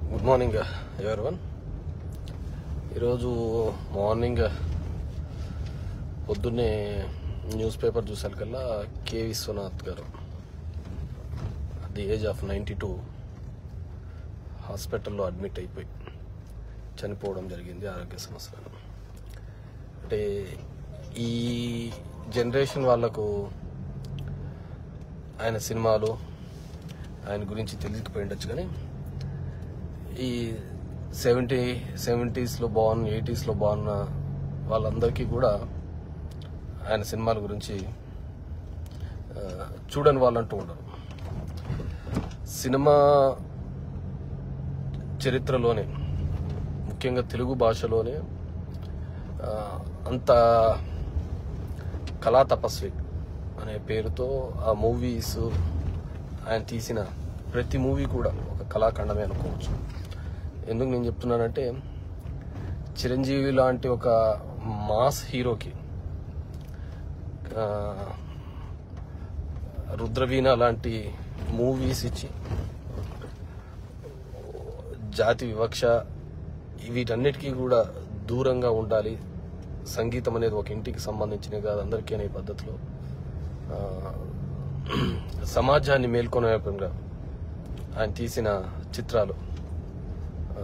good morning everyone ఈరోజు morning పొద్దున్నే newspaper చూసాకల్లా K Viswanath garu at the age of ninety two హాస్పిటల్లో admit అయిపోయి చనిపోవడం జరిగింది ఆరోగ్య సమస్యలను అంటే ఈ జనరేషన్ వాళ్ళకు ఆయన సినిమాలు ఆయన గురించి తెలియకపోయి ఉండొచ్చు కానీ ఈ సెవెంటీ సెవెంటీస్లో బాగున్న ఎయిటీస్లో బాగున్న వాళ్ళందరికీ కూడా ఆయన సినిమాల గురించి ఆ, చూడని వాళ్ళంటూ ఉండరు సినిమా చరిత్రలోనే ముఖ్యంగా తెలుగు భాషలోనే ఆ, అంత కళా తపస్వి అనే పేరుతో ఆ మూవీస్ ఆయన తీసిన ప్రతి మూవీ కూడా ఒక కళాఖండమే అనుకోవచ్చు ఎందుకు నేను చెప్తున్నానంటే చిరంజీవి లాంటి ఒక మాస్ హీరోకి ఆ, రుద్రవీణ లాంటి మూవీస్ ఇచ్చి జాతి వివక్ష వీటన్నిటికీ కూడా దూరంగా ఉండాలి సంగీతం అనేది ఒక ఇంటికి సంబంధించినవి కాదు అందరికీ అనే పద్ధతిలో ఆ, సమాజాన్ని మేల్కొనే వైపుగా ఆయన తీసిన చిత్రాలు ఆ,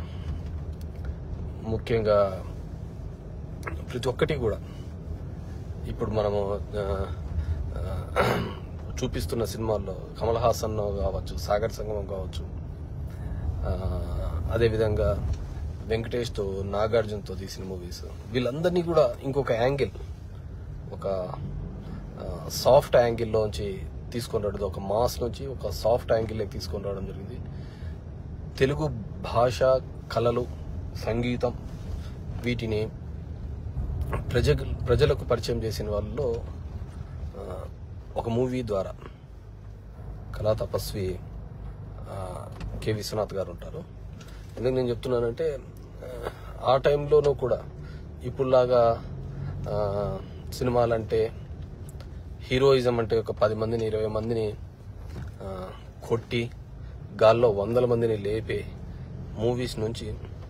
ముఖ్యంగా ప్రతి ఒక్కటి కూడా ఇప్పుడు మనము ఆ, ఆ, చూపిస్తున్న సినిమాల్లో కమల్ హాసన్ కావచ్చు సాగర్ సంగమం కావచ్చు ఆ, అదేవిధంగా వెంకటేష్తో నాగార్జునతో తీసిన మూవీస్ వీళ్ళందరినీ కూడా ఇంకొక యాంగిల్ ఒక సాఫ్ట్ యాంగిల్లోంచి తీసుకొని రావడం ఒక మాస్ నుంచి ఒక సాఫ్ట్ యాంగిల్లోకి తీసుకొని రావడం జరిగింది తెలుగు భాష కళలు సంగీతం వీటిని ప్రజ ప్రజలకు పరిచయం చేసిన వాళ్ళలో ఆ, ఒక మూవీ ద్వారా కళా తపస్వి ఆ, కె విశ్వనాథ్ గారు ఉంటారు ఎందుకు నేను చెప్తున్నానంటే ఆ, ఆ టైంలోనూ కూడా ఇప్పుడులాగా ఆ, సినిమాలంటే హీరోయిజం అంటే ఒక పది మందిని ఇరవై మందిని ఆ, కొట్టి గాల్లో వందల మందిని లేపే మూవీస్ నుంచి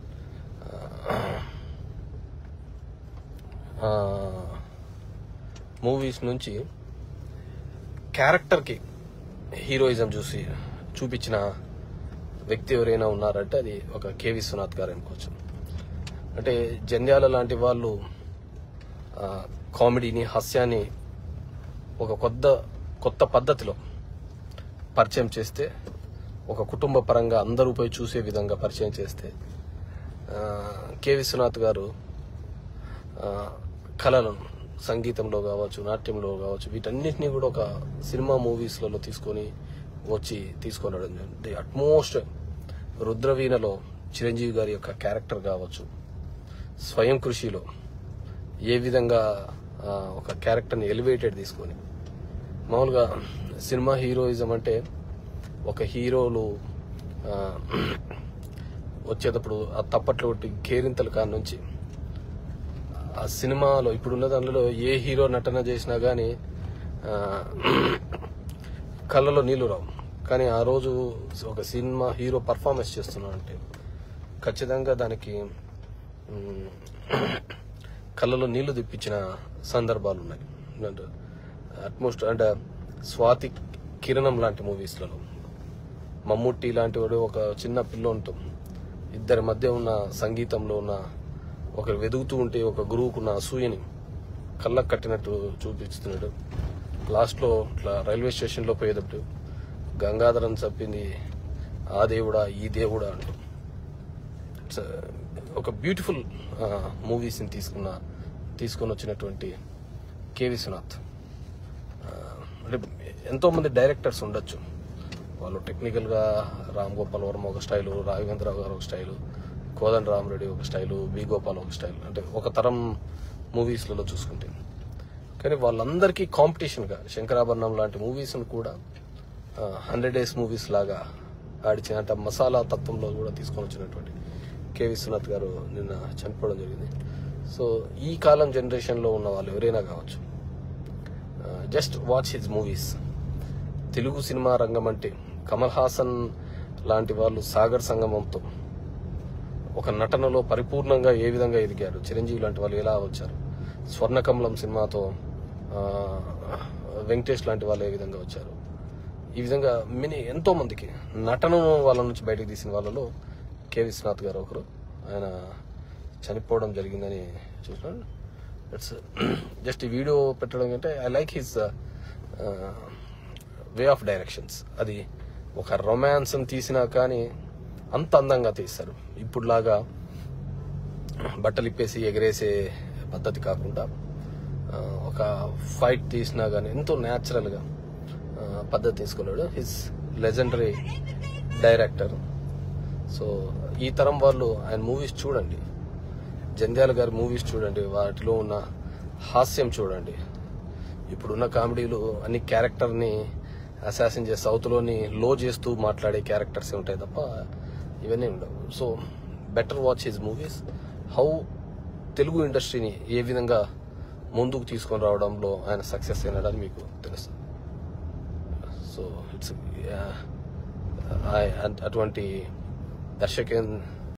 మూవీస్ నుంచి క్యారెక్టర్కి హీరోయిజం చూసి చూపించిన వ్యక్తి ఎవరైనా ఉన్నారంటే అది ఒక కె విశ్వనాథ్ గారు అనుకోవచ్చు అంటే జంధ్యాల లాంటి వాళ్ళు ఆ, కామెడీని హాస్యాన్ని ఒక కొత్త కొత్త పద్ధతిలో పరిచయం చేస్తే ఒక కుటుంబ పరంగా అందరూ పోయి చూసే విధంగా పరిచయం చేస్తే ఆ, కె విశ్వనాథ్ గారు ఆ, కళలను సంగీతంలో కావచ్చు నాట్యంలో కావచ్చు వీటన్నిటిని కూడా ఒక సినిమా మూవీస్లలో తీసుకొని వచ్చి తీసుకొని రావడం జరిగింది అట్మోస్ట్ రుద్రవీణలో చిరంజీవి గారి యొక్క క్యారెక్టర్ కావచ్చు స్వయం కృషిలో ఏ విధంగా ఆ, ఒక క్యారెక్టర్ని ఎలివేటెడ్ తీసుకొని మామూలుగా సినిమా హీరోయిజం అంటే ఒక హీరోలు ఆ, వచ్చేటప్పుడు ఆ తప్పట్లు కొట్టి కేరింతల కాడ నుంచి ఆ సినిమాలో ఇప్పుడున్న దానిలో ఏ హీరో నటన చేసినా గానీ ఆ, కళ్ళలో నీళ్లు రావు కానీ ఆ రోజు ఒక సినిమా హీరో పర్ఫార్మెన్స్ చేస్తున్నాడు అంటే ఖచ్చితంగా దానికి మ్, కళ్ళలో నీళ్లు తెప్పించిన సందర్భాలు ఉన్నాయి అంటే అట్మోస్ట్ అంటే స్వాతి కిరణం లాంటి మూవీస్లలో మమ్ముట్టి లాంటి వాడు ఒక చిన్న పిల్లోనితో ఇద్దరి మధ్య ఉన్న సంగీతంలో ఉన్న ఒకరు వెదుగుతూ ఉంటే ఒక గురువుకున్న అసూయని కళ్ళకు కట్టినట్టు చూపిస్తున్నాడు లాస్ట్లో ఇట్లా రైల్వే స్టేషన్లో పోయేటప్పుడు గంగాధరం చెప్పింది ఆ దేవుడా ఈ దేవుడా అంటూ ఇట్స్ ఒక బ్యూటిఫుల్ మూవీస్ని తీసుకున్న తీసుకొని వచ్చినటువంటి కె విశ్వనాథ్ ఆ, అంటే ఎంతో మంది డైరెక్టర్స్ ఉండొచ్చు వాళ్ళు టెక్నికల్ గా రామ్ గోపాల్ వర్మ ఒక స్టైలు రాఘవేంద్రరావు గారు ఒక స్టైలు కోదండ రామరెడ్డి ఒక స్టైలు బి గోపాల్ ఒక స్టైల్ అంటే ఒక తరం మూవీస్లలో చూసుకుంటే కానీ వాళ్ళందరికీ కాంపిటీషన్ గా శంకరాభరణం లాంటి మూవీస్ కూడా హండ్రెడ్ డేస్ మూవీస్ లాగా ఆడిచిన అంటే మసాలా తత్వంలో కూడా తీసుకొని వచ్చినటువంటి కె విశ్వనాథ్ గారు నిన్న చనిపోవడం జరిగింది సో ఈ కాలం జనరేషన్ లో ఉన్న వాళ్ళు ఎవరైనా కావచ్చు just watch his movies Telugu సినిమా రంగం అంటే కమల్ హాసన్ లాంటి వాళ్ళు సాగర్ సంగమంతో ఒక నటనలో పరిపూర్ణంగా ఏ విధంగా ఎదిగారు చిరంజీవి లాంటి వాళ్ళు ఎలా వచ్చారు స్వర్ణకమలం సినిమాతో ఆ, వెంకటేష్ లాంటి వాళ్ళు ఏ విధంగా వచ్చారు ఈ విధంగా మిని ఎంతో మందికి నటనను వాళ్ళ నుంచి బయటకు తీసిన వాళ్ళలో కె విశ్వనాథ్ గారు ఒకరు ఆయన చనిపోవడం జరిగిందని చూసినాను ఇట్స్ జస్ట్ ఈ వీడియో పెట్టడం కంటే I like his way of directions అది ఒక రొమాన్స్ తీసినా కానీ అంత అందంగా తీస్తారు ఇప్పుడులాగా బట్టలు ఇప్పేసి ఎగరేసే పద్ధతి కాకుండా ఆ, ఒక ఫైట్ తీసినా కానీ ఎంతో న్యాచురల్గా పద్ధతి తీసుకున్నాడు హిస్ లెజెండరీ డైరెక్టర్ సో ఈ తరం వాళ్ళు ఆయన మూవీస్ చూడండి జంధ్యాల గారి మూవీస్ చూడండి వాటిలో ఉన్న హాస్యం చూడండి ఇప్పుడున్న కామెడీలు అన్ని క్యారెక్టర్ని అసాసిన్ చేసి సౌత్లోని లో చేస్తూ మాట్లాడే క్యారెక్టర్స్ ఉంటాయి తప్ప ఇవన్నీ ఉండవు so better watch his movies how Telugu ఇండస్ట్రీని ఏ విధంగా ముందుకు తీసుకొని రావడంలో ఆయన సక్సెస్ అయినాడని మీకు తెలుస్తుంది సో ఇట్స్ అటువంటి దర్శక